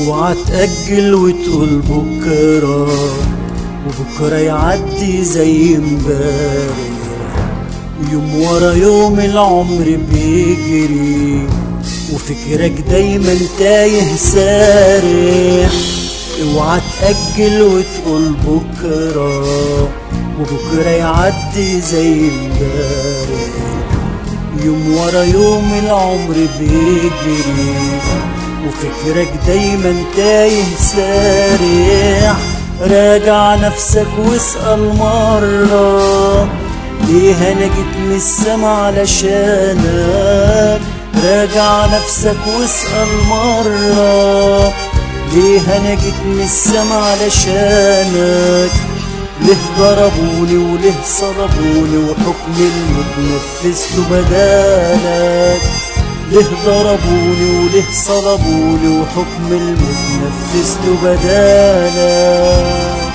اوعى تأجل وتقول بكرة وبكرة يعدي زي امبارح يوم ورا يوم العمر بيجري وفكرك دايما تايه سارح اوعى تأجل وتقول بكرة وبكرة يعدي زي امبارح يوم ورا يوم العمر بيجري وفكرك دايما تايه سارح راجع نفسك واسأل مرة ليه انا جيت من السما علشانك راجع نفسك واسأل مرة ليه انا جيت من السما علشانك ليه ضربوني وليه صلبوني وحكم الموت نفذته بدالك ليه ضربوني وليه صلبوني وحكم الموت نفذته بدالك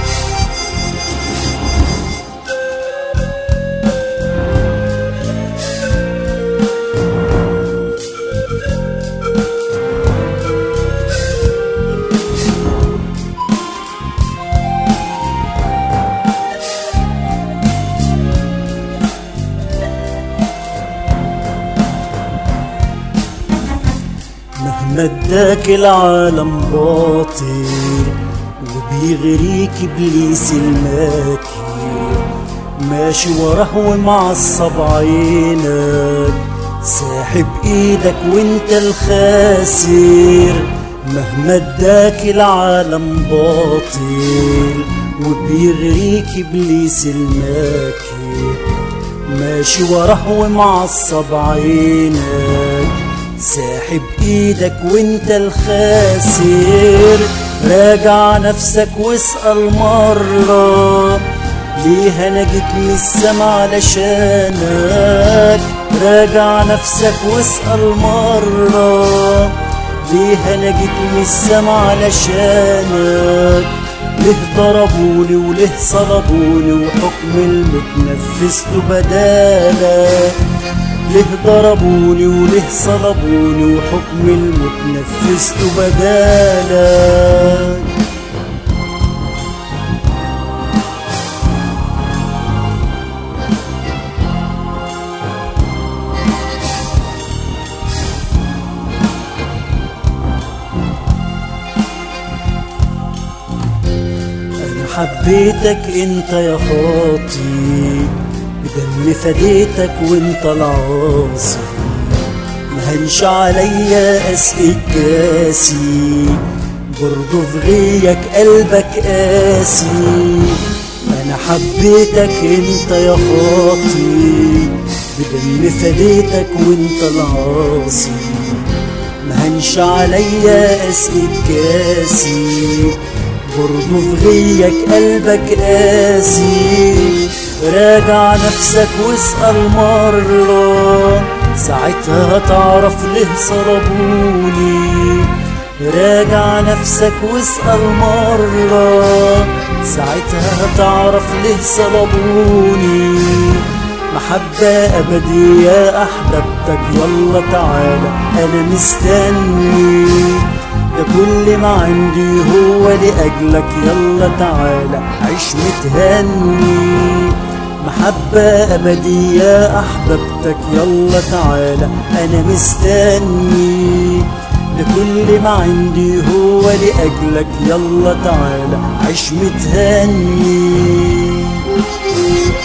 مهما اداك العالم باطل وبيغريك ابليس الماكي ماشي وراه ومعصب عينك ساحب ايدك وانت الخاسر مهما اداك العالم باطل وبيغريك ابليس الماكي ماشي وراه ومعصب عينك ساحب ايدك وانت الخاسر راجع نفسك واسأل مرة ليه انا جيت من السما علشانك راجع نفسك واسأل مرة ليه انا جيت من السما علشانك ليه ضربوني وليه صلبوني وحكم الموت نفذته بدالك ليه ضربوني وليه صلبوني وحكم الموت نفذته بدالك انا حبيتك انت يا خاطي بدم فديتك وانت العاصي مهنش عليا اسقي كاسي برضه في غيك قلبك قاسي انا حبيتك انت يا خاطي بدم فديتك وانت العاصي مهنش عليا اسقي كاسي برضه في غيك قلبك قاسي راجع نفسك واسأل مرة ساعتها تعرف ليه صلبوني راجع نفسك واسأل مرة ساعتها تعرف ليه صلبوني محبة أبدية أحببتك يلا تعالى أنا مستني ده كل ما عندي هو لأجلك يلا تعالى عيش متهني محبة أبدية أحببتك يلا تعالى أنا مستني ده كل ما عندي هو لأجلك يلا تعالى عيش متهني